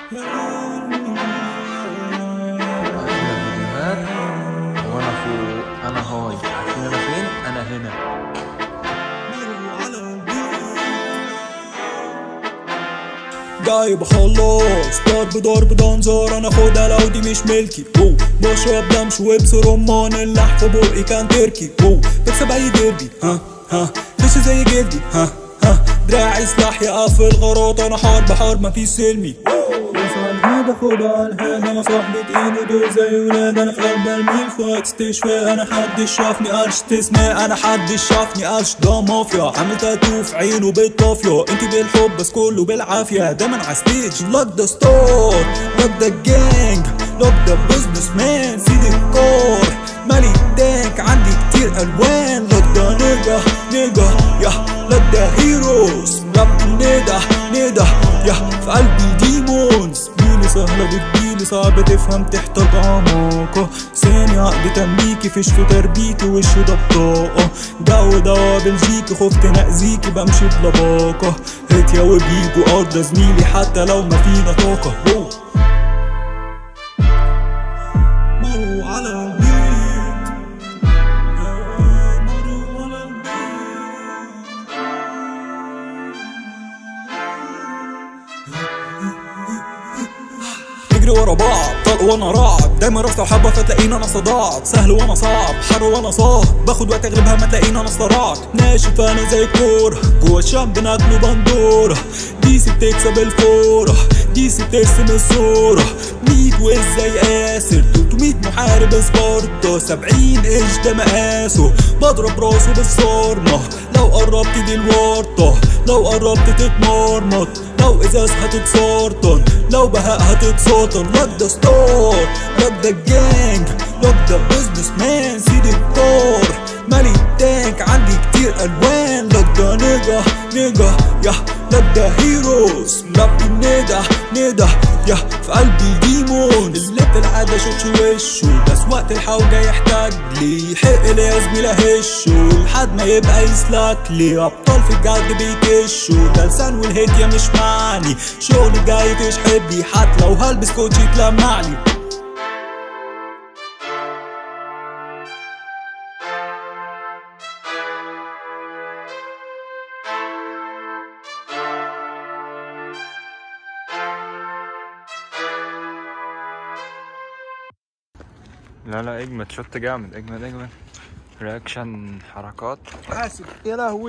فيديوهات وانا فوق انا هاي عارفين انا فين انا هنا جاي بخلص ضرب ضرب دنزار انا خدها لو دي مش ملكي واو بشرب دمش وبس رمان اللح في بقي كان تركي واو بكسب اي ديربي ها ها لسه زي جلدي ها ها دراعي سلاح يقف الغراط انا حرب حرب مفيش سلمي انا باخدها على الهاد انا صاحبة ايده دول زي ولاد انا في قلب الميل في وقت استشفاء انا حدش شافني قرش تسمع انا حدش شافني قرش ده مافيا عامل تاتو في عينه بالطافية انت بالحب بس كله بالعافية دايما على ستيج لوك ذا ستار لوك ذا جانج لوك ذا بزنس مان سيد الكار مالي التانك عندي كتير الوان لوك ذا نيجا نيجا يا لوك ذا هيروز رب نيدا نيدا يا في قلبي ديمونز ميلي سهلة بتجيلي صعب تفهم تحتاج عماقة ثانية عقد تمليكي فيش في تربيتي وش ده بطاقة جو ده بلجيكي خفت نأذيكي بمشي بلباقة هيت يا وبيجوا أرض زميلي حتى لو ما فينا طاقة واو. مروا على البيت يا مروا على البيت نجري ورا بعض طلق وانا رعب دايما راسي وحبه فتلاقينا انا صدعت سهل وانا صعب حر وانا صاحب باخد وقت اغلبها ما تلاقينا انا صرعت ناشف انا زي الكوره جوا الشام بناكله بندوره ديسي بتكسب الفوره ديسي بترسم الصوره 100 وز زي قاسر 300 محارب سبارتا 70 قرش ده مقاسه بضرب راسه بالصارمه لو قربت دي الورطه لو قربت تتمرمط لو ازاز هتتسرطن لو بهاء هتتسلطن لوك ذا ستار لوك ذا جانج لوك ذا بزنس مان سيد الكار مالي التانك عندي كتير الوان لوك ذا نيجا نيجا يا لوك ذا هيروز لوك نيدا نيدا يا في قلبي ديمون اللي في العادة شوتش وشه بس وقت الحوجة يحتاج لي حق لي يا زميلة هشه لحد ما يبقى يسلك لي ابطال في الجد بيكشوا ده لسان والهيت يا مش معني شغل جاي تشحب لي حتى لو هلبس كوتشي تلمعني لا لا اجمد شوت جامد اجمد اجمد رياكشن حركات اسف يا لهوي